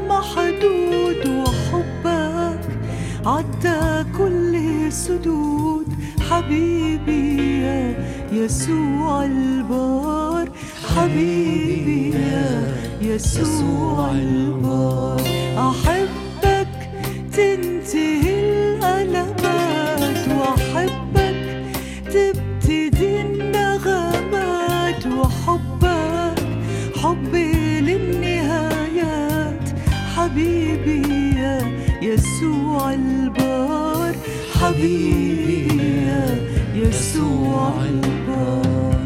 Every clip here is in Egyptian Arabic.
محدود وحبك عدى كل سدود حبيبي يا يسوع البار حبيبي يا يسوع البار أحبك تنتهي الألمات وأحبك تبتدي النغمات وحبك حبي للنهايات حبيبي يا يسوع البار حبيبي يا يسوع البار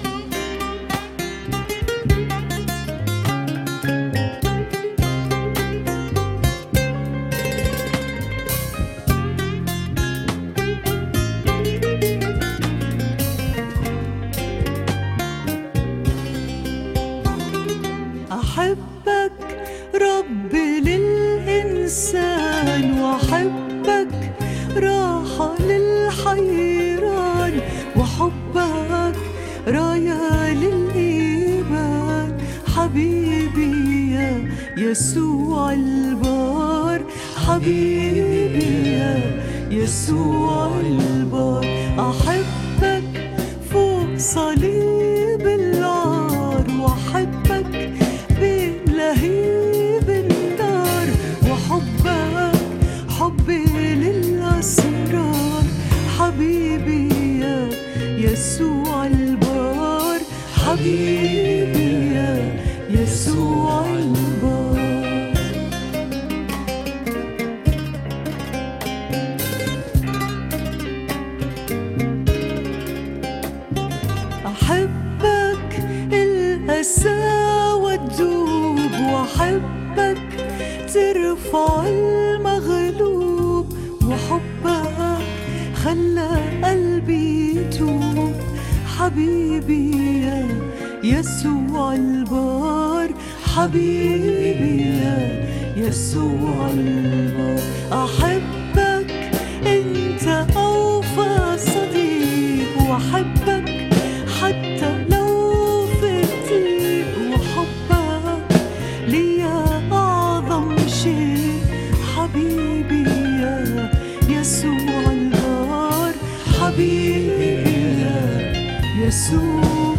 أحبك رب للإنسان وأحبك راحة للحيران وحبك راية للإيمان حبيبي يا يسوع البار حبيبي يا يسوع البار أحبك فوق صليب العار وأحبك بلهيب النار وحبك حبي للأسرار حبيبي يا يسوع البار حبيبي يا يسوع البار أحبك القساوة تدوب وأحبك ترفع المغلوب وحبك خلى قلبي يتوب حبيبي يا يسوع البار حبيبي يا يسوع البار أحبك أنت أوفى صديق وأحبك حتى لو في الضيق وحبك ليا أعظم شيء حبيبي يا يسوع البار حبيبي يا يسوع